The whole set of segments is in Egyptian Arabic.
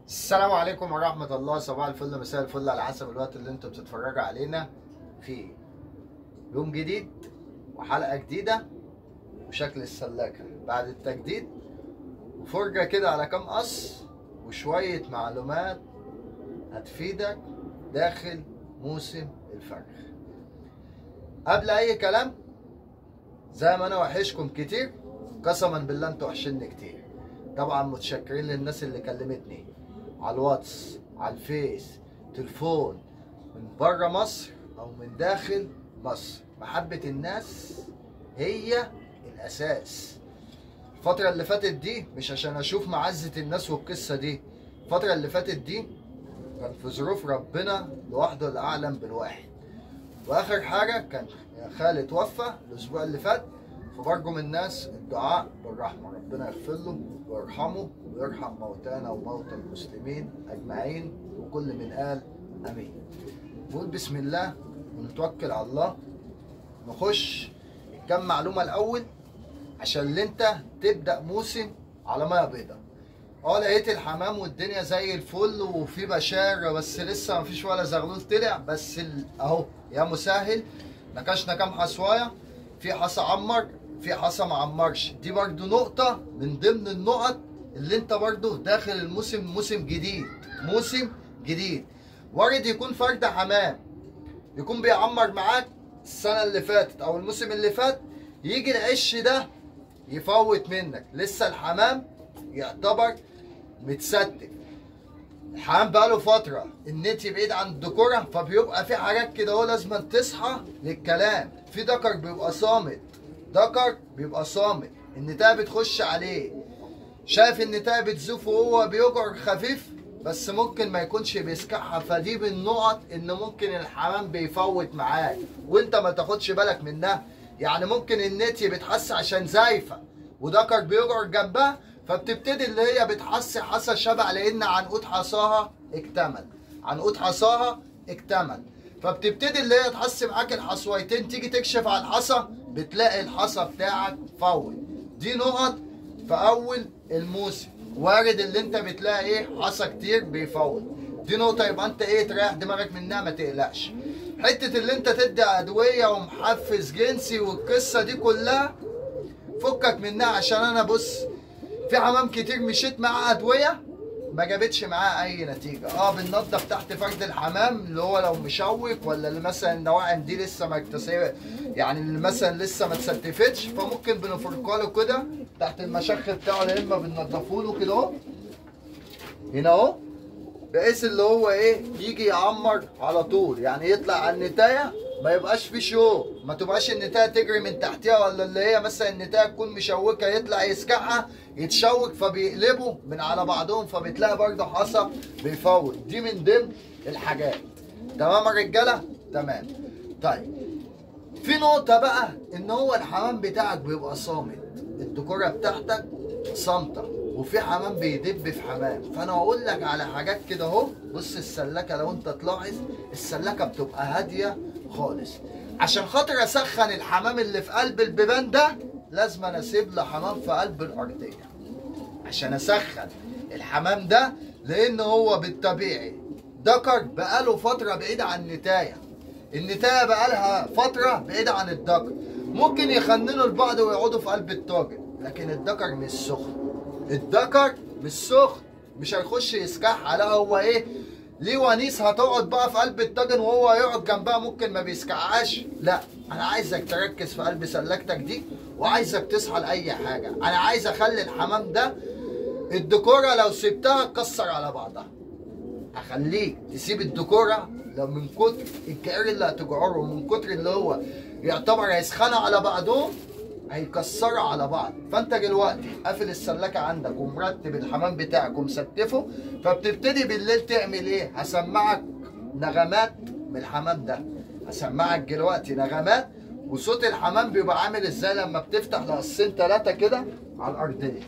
السلام عليكم ورحمة الله صباح الفل مساء الفل على حسب الوقت اللي انتوا بتتفرجوا علينا فيه يوم جديد وحلقة جديدة وشكل السلاكة بعد التجديد وفرجة كده على كام قص وشوية معلومات هتفيدك داخل موسم الفرخ قبل أي كلام زي ما أنا وحشكم كتير قسما بالله انتوا وحشني كتير طبعا متشكرين للناس اللي كلمتني على الواتس على الفيس تليفون من بره مصر او من داخل مصر محبة الناس هي الاساس الفترة اللي فاتت دي مش عشان اشوف معزة الناس والقصة دي الفترة اللي فاتت دي كان في ظروف ربنا لوحده اللي اعلم بالواحد واخر حاجة كان خالي توفى الاسبوع اللي فات فبرجو من الناس الدعاء بالرحمة ربنا يغفر له ويرحمه ويرحم موتانا وموتى المسلمين أجمعين وكل من قال أمين نقول بسم الله ونتوكل على الله نخش كم معلومة الأول عشان اللي انت تبدأ موسم على مية بيضة اه لقيت الحمام والدنيا زي الفل وفي بشار بس لسه مفيش ولا زغلول طلع بس ال- اهو يا مسهل نكشنا كام حصوايه في حصى عمر في حصى معمرش دي برضو نقطة من ضمن النقط اللي انت برضو داخل الموسم موسم جديد موسم جديد وارد يكون فرد حمام يكون بيعمر معاك السنة اللي فاتت او الموسم اللي فات يجي العش ده يفوت منك لسه الحمام يعتبر متستف الحمام بقاله فترة النت بعيد عن الدكورة فبيبقى في حاجات كده هو لازم تصحى للكلام في دكر بيبقى صامت دكر بيبقى صامت النتاية بتخش عليه شايف النتاية بتزوف وهو بيجر خفيف بس ممكن ما يكونش بيسكعها فدي بالنقط ان ممكن الحمام بيفوت معاك وانت ما تاخدش بالك منها يعني ممكن النتي بتحس عشان زايفه ودكر بيجر جنبها فبتبتدي اللي هي بتحسي حصى شبع لان عنقود حصاها اكتمل عنقود حصاها اكتمل فبتبتدي اللي هي تحسي معاك الحصويتين تيجي تكشف على الحصى بتلاقي الحصى بتاعك فوت دي نقط في اول الموسم وارد اللي انت بتلاقي ايه حصى كتير بيفوت دي نقطه يبقى انت ايه تريح دماغك منها ما تقلقش حته اللي انت تدي ادويه ومحفز جنسي والقصه دي كلها فكك منها عشان انا بص في حمام كتير مشيت معاه ادويه ما جابتش معاه اي نتيجه اه بننضف تحت فرد الحمام اللي هو لو مشوك ولا اللي مثلا النواعم دي لسه ما اكتسب يعني اللي مثلا لسه ما اتستفتش فممكن بنفركها له كده تحت المشخ بتاعه يا اما بننضفه له كده اهو هنا اهو بحيث اللي هو ايه يجي يعمر على طول يعني يطلع على النتايه ما يبقاش في شو ما تبقاش النتايه تجري من تحتها ولا اللي هي مثلا النتايه تكون مشوكه يطلع يسكعها يتشوك فبيقلبوا من على بعضهم فبتلاقي برضه حصى بيفوت دي من ضمن الحاجات تمام يا رجاله تمام طيب في نقطة بقى إن هو الحمام بتاعك بيبقى صامت، الديكورة بتاعتك صامتة، وفي حمام بيدب في حمام، فأنا هقول لك على حاجات كده أهو، بص السلاكة لو أنت تلاحظ السلاكة بتبقى هادية خالص. عشان خاطر أسخن الحمام اللي في قلب البيبان ده لازم أنا أسيب له حمام في قلب الأرضية. عشان أسخن الحمام ده لأن هو بالطبيعي دكر بقاله فترة بعيد عن النتاية. النتاية بقالها فترة بعيدة عن الدكر ممكن يخننوا لبعض ويقعدوا في قلب الطاجن لكن الدكر مش سخن الدكر مش سخن مش هيخش يسكح لا هو ايه ليه ونيس هتقعد بقى في قلب الطاجن وهو يقعد جنبها ممكن ما بيسكعهاش لا انا عايزك تركز في قلب سلكتك دي وعايزك تصحى لاي حاجه انا عايز اخلي الحمام ده الديكوره لو سبتها تكسر على بعضها اخليك تسيب الديكوره لو من كتر الكعير اللي هتجعره ومن كتر اللي هو يعتبر هيسخنوا على بعضهم هيكسروا على بعض فانت دلوقتي قافل السلاكه عندك ومرتب الحمام بتاعك ومستفه فبتبتدي بالليل تعمل ايه هسمعك نغمات من الحمام ده هسمعك دلوقتي نغمات وصوت الحمام بيبقى عامل ازاي لما بتفتح لقصين ثلاثه كده على الارضيه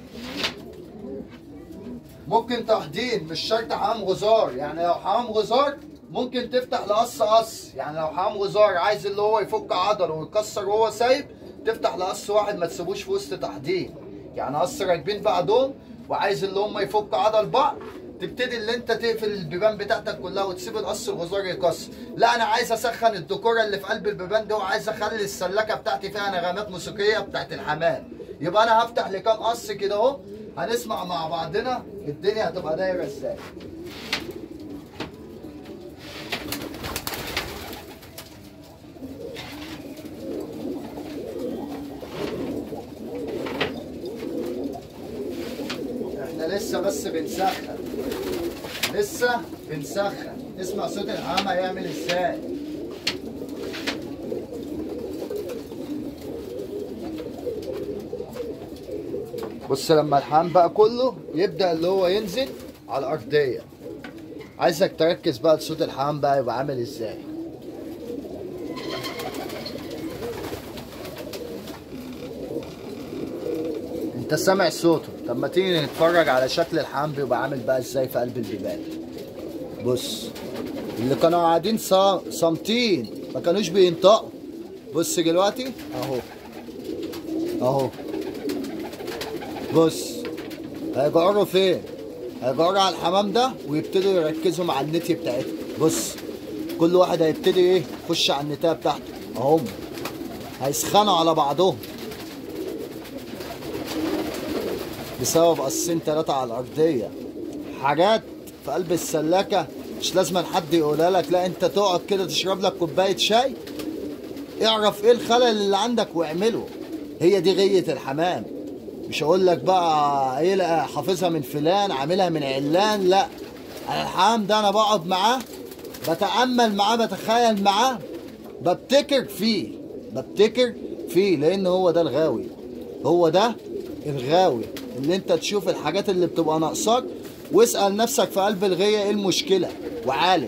ممكن تحضين مش شرط حمام غزار يعني لو حمام غزار ممكن تفتح لقص قص يعني لو حمام غزار عايز اللي هو يفك عضله ويكسر وهو سايب تفتح لقص واحد ما تسيبوش في وسط تحضين يعني قص راكبين بعضهم وعايز اللي هم يفك عضل بعض تبتدي اللي انت تقفل البيبان بتاعتك كلها وتسيب القص الغزار يكسر لا انا عايز اسخن الديكوره اللي في قلب البيبان ده وعايز اخلي السلاكه بتاعتي فيها نغمات موسيقيه بتاعت الحمام يبقى انا هفتح لكام قص كده اهو هنسمع مع بعضنا الدنيا هتبقى دايره ازاي احنا لسه بس بنسخن لسه بنسخن اسمع صوت الحمام هيعمل ازاي بص لما الحمام بقى كله يبدأ اللي هو ينزل على الأرضية عايزك تركز بقى لصوت الحمام بقى يبقى عامل ازاي انت سامع صوته طب ما تيجي نتفرج على شكل الحمام بيبقى عامل بقى ازاي في قلب البيبان بص اللي كانوا قاعدين صا- صامتين ما كانوش بينطقوا بص دلوقتي اهو اهو بص هيجعروا فين هيجعروا على الحمام ده ويبتدوا يركزوا مع النتي بتاعتهم بص كل واحد هيبتدي ايه يخش على النتايه بتاعته اهم هيسخنوا على بعضهم بسبب قصين ثلاثة على الأرضية حاجات في قلب السلاكة مش لازم حد يقولها لك لا انت تقعد كده تشرب لك كوباية شاي اعرف ايه الخلل اللي عندك واعمله هي دي غية الحمام مش هقول لك بقى ايه لا حافظها من فلان عاملها من علان لا أنا الحمام ده انا بقعد معاه بتأمل معاه بتخيل معاه ببتكر فيه ببتكر فيه لان هو ده الغاوي هو ده الغاوي اللي انت تشوف الحاجات اللي بتبقى ناقصاك واسأل نفسك في قلب الغية ايه المشكلة وعالج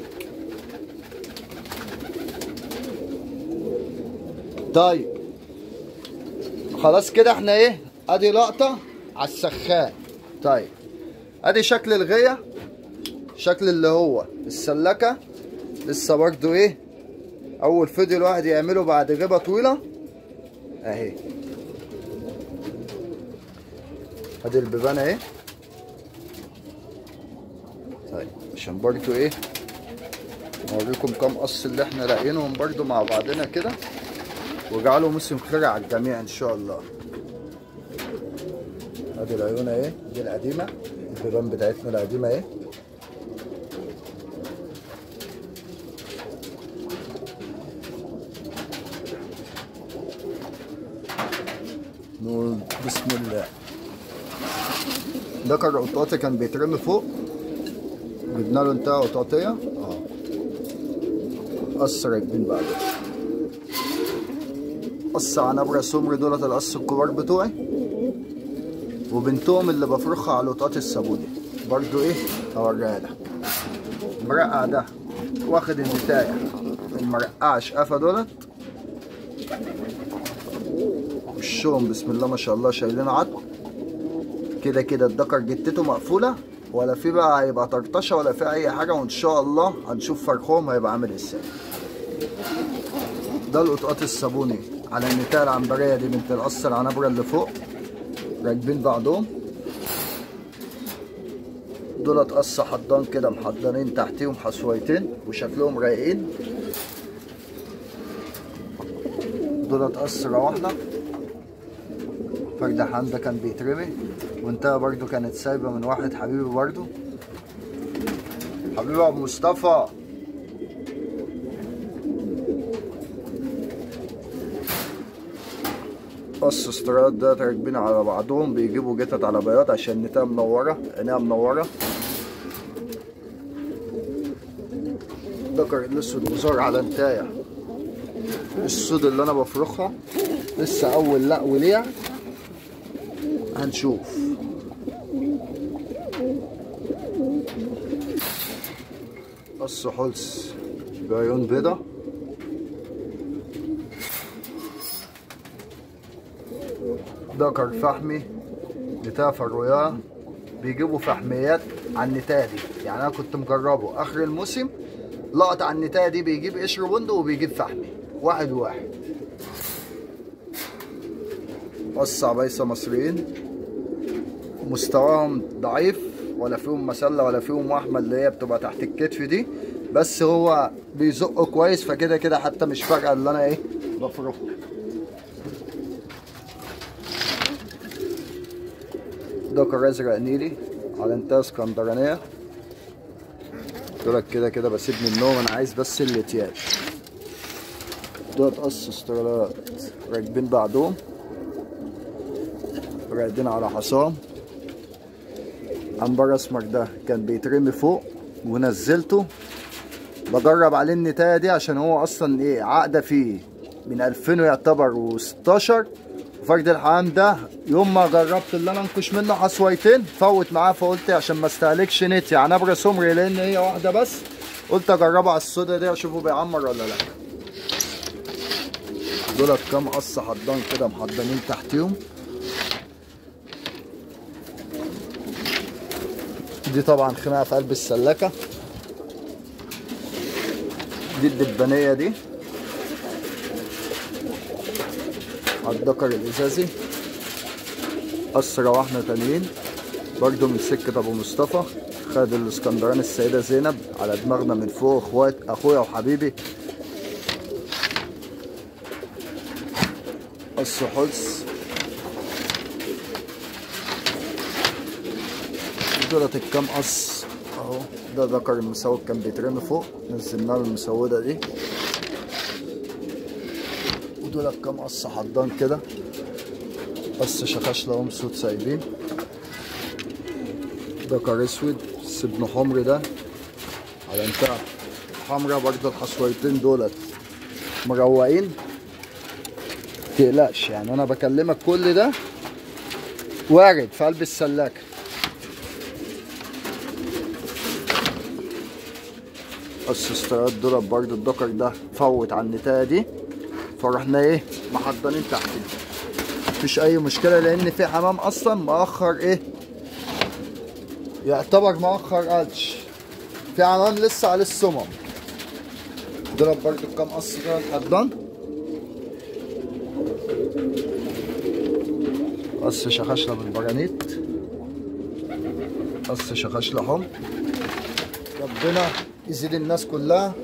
طيب خلاص كده احنا ايه ادي لقطة على السخان طيب ادي شكل الغية شكل اللي هو السلكة لسه برضو ايه اول فيديو الواحد يعمله بعد غيبة طويلة اهي ادي البيبان اهي طيب عشان برضو ايه نوريكم كام قص اللي احنا لاقيينهم برضو مع بعضنا كده وجعله موسم خير على الجميع ان شاء الله ادي العيون اهي دي القديمة البيبان بتاعتنا القديمة اهي نقول بسم الله ده كان قطاطي كان بيترمي فوق جبنا له انتهى قطاطية اه قص راكبين بعد قص عنبرة سمر دولت القص الكبار بتوعي وبنتهم اللي بفرخها على القطاط الصابوني برضو ايه هوريها لك المرقع ده واخد النتاية المرقعة شقافة دولت وشهم بسم الله ما شاء الله شايلين عظم كده كده الدكر جتته مقفولة ولا في بقى هيبقى طرطشة ولا في أي حاجة وإن شاء الله هنشوف فرخهم هيبقى عامل ازاي ده القطقاط الصابوني على النتاية العنبرية دي بنت القص العنبرة اللي فوق راكبين بعضهم دولت قص حضان كده محضنين تحتيهم حصويتين وشكلهم رايقين دولت قص روحنا فرد حمده كان بيترمي وانتهى برضو كانت سايبه من واحد حبيبي برضو حبيبي ابو مصطفى قص استراد ده راكبين على بعضهم بيجيبوا جتت على بياض عشان النتايه منوره عينيها منوره ذكر الاسود وزار على نتايه السود اللي انا بفرخها لسه اول لا وليع هنشوف قص حلس بعيون بيضة ذكر فحمي نتاية فروياه بيجيبوا فحميات على النتاية دي يعني انا كنت مجربه اخر الموسم لقط على النتاية دي بيجيب قشر بندق وبيجيب فحمي واحد واحد قص عبايسة مصريين مستواهم ضعيف ولا فيهم مسله ولا فيهم وحمه اللي هي بتبقى تحت الكتف دي بس هو بيزق كويس فكده كده حتى مش فارقه اللي انا ايه بفرك دكر ازرق نيلي على انتهى اسكندرانيه دولت كده كده بسيب منهم انا عايز بس الاتياج دولت قص استرالات راكبين بعضهم راقدين على حصان عنبر اسمر ده كان بيترمي فوق ونزلته بجرب عليه النتايه دي عشان هو اصلا ايه عقده فيه من 2000 يعتبر و16 فرد الحمام ده يوم ما جربت اللي انا انكش منه حصويتين فوت معاه فقلت عشان ما استهلكش نت يعني ابره سمري لان هي واحده بس قلت اجربه على السودا دي اشوفه بيعمر ولا لا دولت كام قص حضان كده محضنين تحتيهم دي طبعا خناقه في قلب السلكه دي الدبانيه دي على الدكر الازازي اسرى واحنا تانيين برضو من سكة ابو مصطفى خد الاسكندراني السيدة زينب على دماغنا من فوق اخوات اخويا وحبيبي قص حلس دولت الكام قص اهو ده ذكر المسود كان بيترمي فوق نزلنا له المسودة دي ودول كام قص حضان كده قص شخاش لهم سود سايبين ذكر اسود بس ابن حمر ده على انتهى حمرا برضه الحصويتين دولت مروقين متقلقش يعني انا بكلمك كل ده وارد في قلب السلاكه قص استراد دولت برضه الدكر ده فوت على النتايه دي فرحنا ايه محضنين تحتيه مفيش اي مشكله لان في حمام اصلا مأخر ايه يعتبر مأخر قلش في حمام لسه على الصمم دول برضو كام قص كده اتحضن قص شخاشلة بالبرانيت قص شخاشلة حمر ربنا يزيد الناس كلها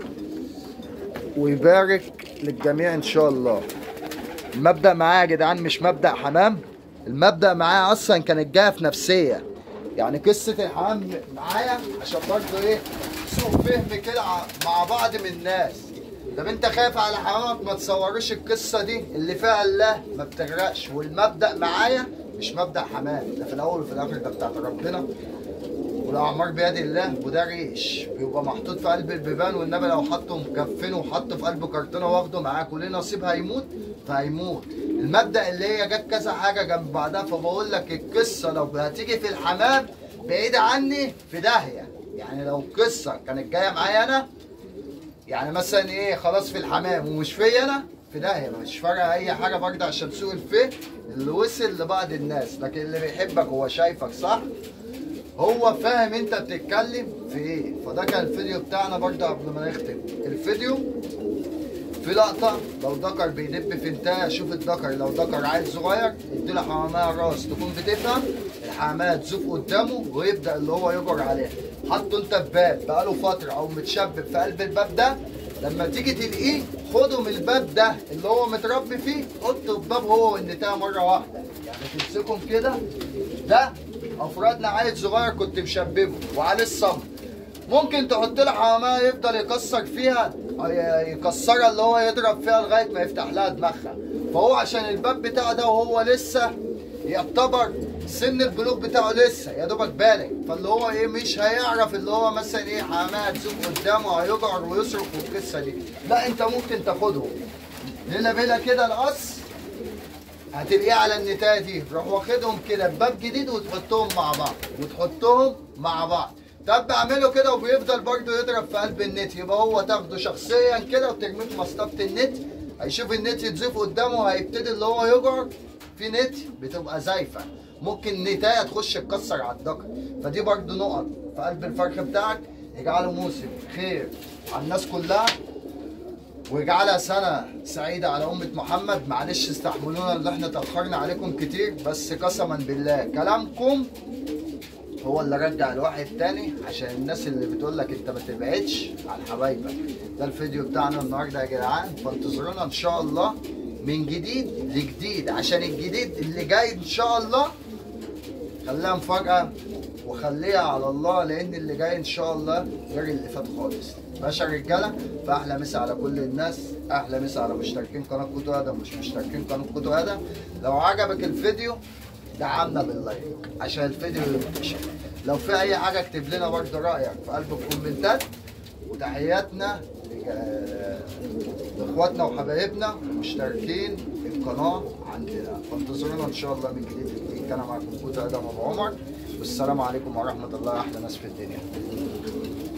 ويبارك للجميع ان شاء الله المبدأ معايا يا جدعان مش مبدأ حمام المبدأ معايا اصلا كانت جايه في نفسيه يعني قصه الحمام معايا عشان برضه ايه سوء فهم كده مع بعض من الناس طب انت خايف على حمامك ما تصورش القصه دي اللي فيها الله ما بتغرقش والمبدأ معايا مش مبدأ حمام ده في الاول وفي الاخر ده بتاعت ربنا والاعمار بيد الله وده ريش بيبقى محطوط في قلب البيبان والنبي لو حطه مكفنه وحطه في قلب كرتونه واخده معاه كل نصيب هيموت فهيموت المبدا اللي هي جت كذا حاجه جنب بعضها فبقول لك القصه لو هتيجي في الحمام بعيده عني في داهيه يعني لو القصه كانت جايه معايا انا يعني مثلا ايه خلاص في الحمام ومش فيا انا في داهيه مش فارقه اي حاجه برضه عشان سوء الفهم اللي وصل لبعض الناس لكن اللي بيحبك هو شايفك صح هو فاهم انت بتتكلم في ايه فده كان الفيديو بتاعنا برضه قبل ما نختم الفيديو في لقطة لو ذكر بيدب في انتهى شوف الذكر لو ذكر عيل صغير اديله حمامية راس تكون بتفهم الحمامية تزوف قدامه ويبدأ اللي هو يجر عليها حطه انت في باب بقاله فترة او متشبب في قلب الباب ده لما تيجي تلاقيه خده من الباب ده اللي هو متربي فيه حطه في باب هو والنتاية مرة واحدة يعني تمسكهم كده ده افرادنا عيل صغير كنت مشببه وعليه الصمت ممكن تحط له حمامه يفضل يكسر فيها يكسرها اللي هو يضرب فيها لغايه ما يفتح لها دماغها فهو عشان الباب بتاعه ده وهو لسه يعتبر سن البلوغ بتاعه لسه يا دوبك بالغ فاللي هو ايه مش هيعرف اللي هو مثلا ايه حمامه تسوق قدامه هيجعر ويصرف والقصه دي لا انت ممكن تاخدهم ليله بيلا كده القص هتلاقيه على النتايه دي روح واخدهم كده بباب جديد وتحطهم مع بعض وتحطهم مع بعض طب اعمله كده وبيفضل برضه يضرب في قلب النت يبقى هو تاخده شخصيا كده وترميه في مصطبه النت هيشوف النت يتزيف قدامه هيبتدي اللي هو يجر في نت بتبقى زايفه ممكن نتايه تخش تكسر على الدكر فدي برضه نقط في قلب الفرخ بتاعك يجعله موسم خير على الناس كلها ويجعلها سنة سعيدة على أمة محمد معلش استحملونا اللي احنا تأخرنا عليكم كتير بس قسما بالله كلامكم هو اللي رجع الواحد تاني عشان الناس اللي بتقول لك انت ما تبعدش عن حبايبك ده الفيديو بتاعنا النهارده يا جدعان فانتظرونا ان شاء الله من جديد لجديد عشان الجديد اللي جاي ان شاء الله خليها مفاجأة وخليها على الله لأن اللي جاي إن شاء الله غير اللي فات خالص ماشي يا رجالة فأحلى مسا على كل الناس أحلى مسا على مشتركين قناة كوتو آدم مش مشتركين قناة كوتو آدم لو عجبك الفيديو دعمنا باللايك عشان الفيديو ينتشر لو في أي حاجة اكتب لنا برضه رأيك في قلب الكومنتات وتحياتنا لاخواتنا وحبايبنا مشتركين القناه عندنا فانتظرونا ان شاء الله من جديد لجديد كان معكم كوتا ادم ابو عمر والسلام عليكم ورحمه الله احلى ناس في الدنيا